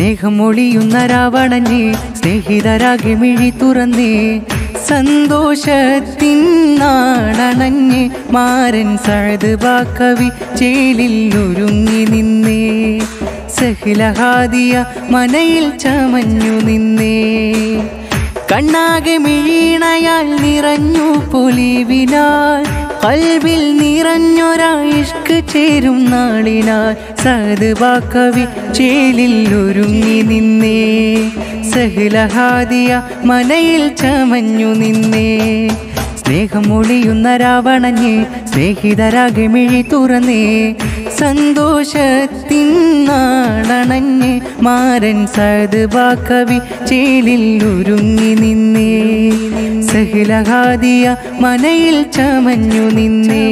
സ്നേഹമൊളിയുന്ന രാവണനെ സ്നേഹിതരാകെ മിഴി തുറന്നേ സന്തോഷത്തിൻ നാടണഞ്ഞ് മാരൻ സഴത് ബാക്കവി ചേലിൽ ഒരുങ്ങി നിന്നേ സഹിലഹാദിയ മനയിൽ ചമഞ്ഞു നിന്നേ കണ്ണാകെ മിഴീണയാൽ നിറഞ്ഞു പൊലിവിനാൽ കൽവിൽ നിറഞ്ഞൊരാ ഇഷ്ക് ചേരും നാളിനാൽ സത് ബാക്കവി ചേലിൽ ഒരുങ്ങി നിന്നേ സഹിലഹാദിയ മനയിൽ ചമഞ്ഞു നിന്നേ സ്നേഹമൊളിയുന്ന രാവണഞ്ഞ് സ്നേഹിതരാകെ മിഴി തുറന്നേ സന്തോഷത്തിൻ നാടണഞ്ഞ് മാരൻ സത് ബാക്കവി ചേലിൽ ഒരുങ്ങി നിന്നേ സഹിലഹാദിയ മനയിൽ ചമഞ്ഞു നിന്നേ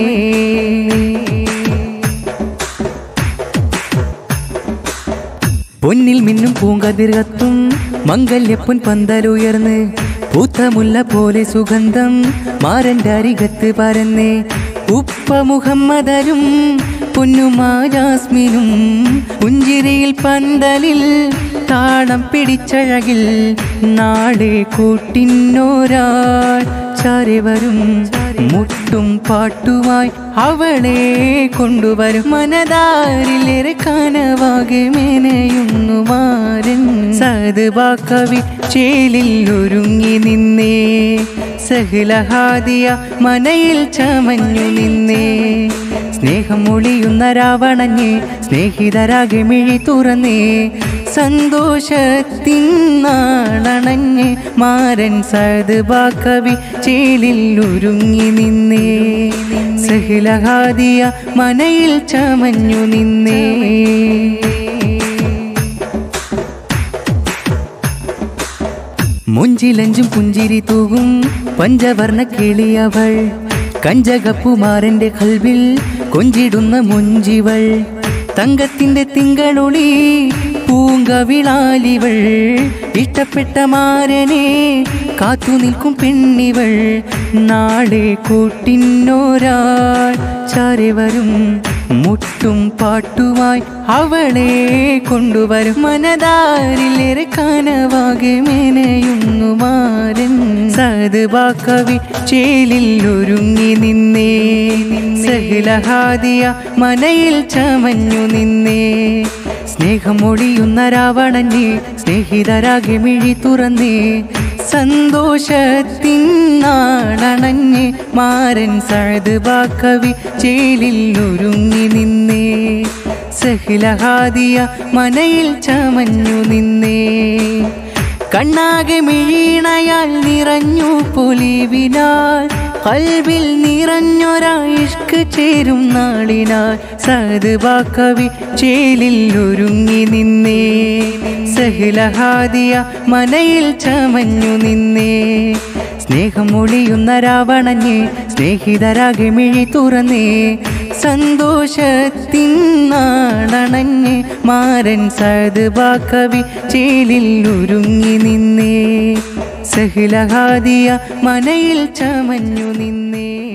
പൊന്നിൽ മിന്നും പൂങ്കതിർകത്തും മംഗല്യപ്പൊൻ പന്തലുയർന്ന് പൂത്ത മുല്ല പോലെ സുഗന്ധം മാരൻ്റെ അരികത്ത് പരന്നേ ഉപ്പ മുഹമ്മദരും പൊന്നുമാ ജാസ്മിനും പുഞ്ചിരിയിൽ പന്തലിൽ താളം പിടിച്ചഴകിൽ നാളെ കൂട്ടിന്നോരാൾ ചാരി വരും മുട്ടും പാട്ടുമായി അവളെ കൊണ്ടുവരും മനതാരിലേറെ കനവാകെ മേനയുന്നു മാരൻ സത് ബാക്കവി ചേലിൽ ഒരുങ്ങി നിന്നേ സഹിലഹാദിയ മനയിൽ ചമഞ്ഞു നിന്നേ സ്നേഹമൊളിയുന്ന രാവണഞ്ഞ് സ്നേഹിതരാകെ മിഴി തുറന്നേ സന്തോഷത്തിൻ നാടണഞ്ഞ് മാരൻ സത് ബാക്കവി ചേലിൽ ഒരുങ്ങി നിന്നേ സഹിലഹാദിയ മനയിൽ ചമഞ്ഞു നിന്നേ മുഞ്ചിലഞ്ചും പുഞ്ചിരി തൂകും പഞ്ചവർണ്ണ കിളിയവൾ കഞ്ചകപ്പുമാരന്റെ കൽവിൽ കൊഞ്ചിടുന്ന മുഞ്ചിവൾ തങ്കത്തിന്റെ തിങ്കളൊളി പൂങ്കവിളാലിവൾ ഇഷ്ടപ്പെട്ട മാരനെ കാത്തു നിൽക്കും പെണ്ണിവൾ നാളെ കൂട്ടിന്നോരാൾ ചാരി വരും മുട്ടും പാട്ടുമായി അവളെ കൊണ്ടുവരും മനതാരിലേറെ കനവാകെ മേനയുന്നു മാരൻ സത് ബാക്കവി ചേലിൽ ഒരുങ്ങി നിന്നേ സഹിലഹാദിയ മനയിൽ ചമഞ്ഞു നിന്നേ സ്നേഹമൊളിയുന്ന രാവണനെ സ്നേഹിതരാകെ മിഴി തുറന്നേ സന്തോഷത്തിൻ നാടണഞ്ഞ് മാരൻ സഴത് ബാക്കവി ചേലിൽ ഒരുങ്ങി നിന്നേ സഹിലഹാദിയ മനയിൽ ചമഞ്ഞു നിന്നേ കണ്ണാകെ മിഴീണയാൽ നിറഞ്ഞു പൊലിവിനാൽ കൽവിൽ നിറഞ്ഞൊരാ ഇഷ്ക് ചേരും നാളിനാൽ സത് ബാക്കവി ചേലിൽ ഒരുങ്ങി നിന്നേ സഹിലഹാദിയ മനയിൽ ചമഞ്ഞു നിന്നേ സ്നേഹമൊളിയുന്ന രാവണഞ്ഞ് സ്നേഹിതരാകെ മിഴി തുറന്നേ സന്തോഷത്തിൻ നാടണഞ്ഞ് മാരൻ സത് ബാക്കവി ചേലിൽ ഒരുങ്ങി നിന്നേ സഹിലഹാദിയ മനയിൽ ചമഞ്ഞു നിന്നേ